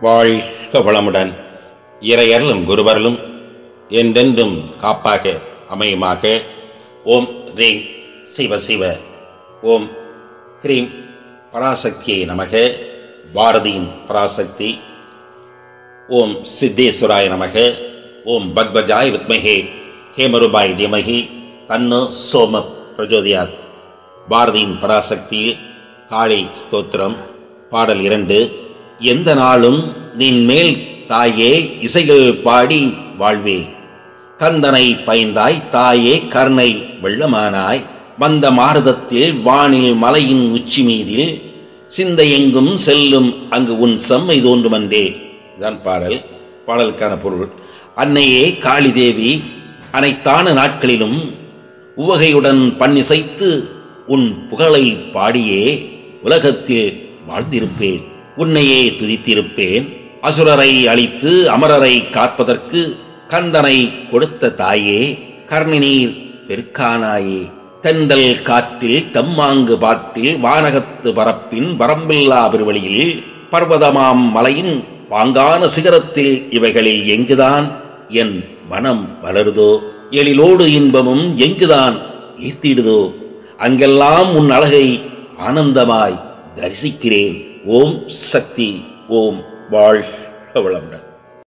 வாழ்க வளமுடன் இறையர்களும் குருவர்களும் என்றென்றும் காப்பாக அமையுமாக ஓம் ரீம் சிவ சிவ ஓம் ஹ்ரீம் பராசக்தியை நமக பாரதியின் பராசக்தி ஓம் சித்தேஸ்வராய நமக ஓம் பத்பஜாய் வித்மகே ஹேமருபாய் தீமகி தன்னு சோம பிரஜோதியாத் பாரதியின் பராசக்தியில் காளி ஸ்தோத்திரம் பாடல் இரண்டு எந்த நாளும் நின் மேல் தாயே இசைகள் பாடி வாழ்வே கந்தனை பைந்தாய் தாயே கர்ணை வெள்ளமானாய் வந்த மாரதத்தில் வானில் மலையின் உச்சி மீதில் சிந்தையெங்கும் செல்லும் அங்கு உன் செம்மை தோன்றுமன்றே இதான் பாடல் பாடலுக்கான பொருள் அன்னையே காளி தேவி அனைத்தான நாட்களிலும் உவகையுடன் பண்ணிசைத்து உன் புகழை பாடியே உலகத்தில் வாழ்ந்திருப்பேன் உன்னையே துதித்திருப்பேன் அசுரரை அழித்து அமரரை காப்பதற்கு கந்தனை கொடுத்த தாயே கர்ணினீர் பெருக்கானாயே தெண்டல் காற்றில் தம்மாங்கு பாட்டில் வானகத்து பரப்பின் வரம்பில்லா பெருவழியில் பர்வதமாம் மலையின் பாங்கான சிகரத்தில் இவைகளில் எங்குதான் என் மனம் வளருதோ எழிலோடு இன்பமும் எங்குதான் ஈர்த்திடுதோ அங்கெல்லாம் உன் அழகை ஆனந்தமாய் தரிசிக்கிறேன் ஓம் சக்தி ஓம் வாழ்க வளமுடன்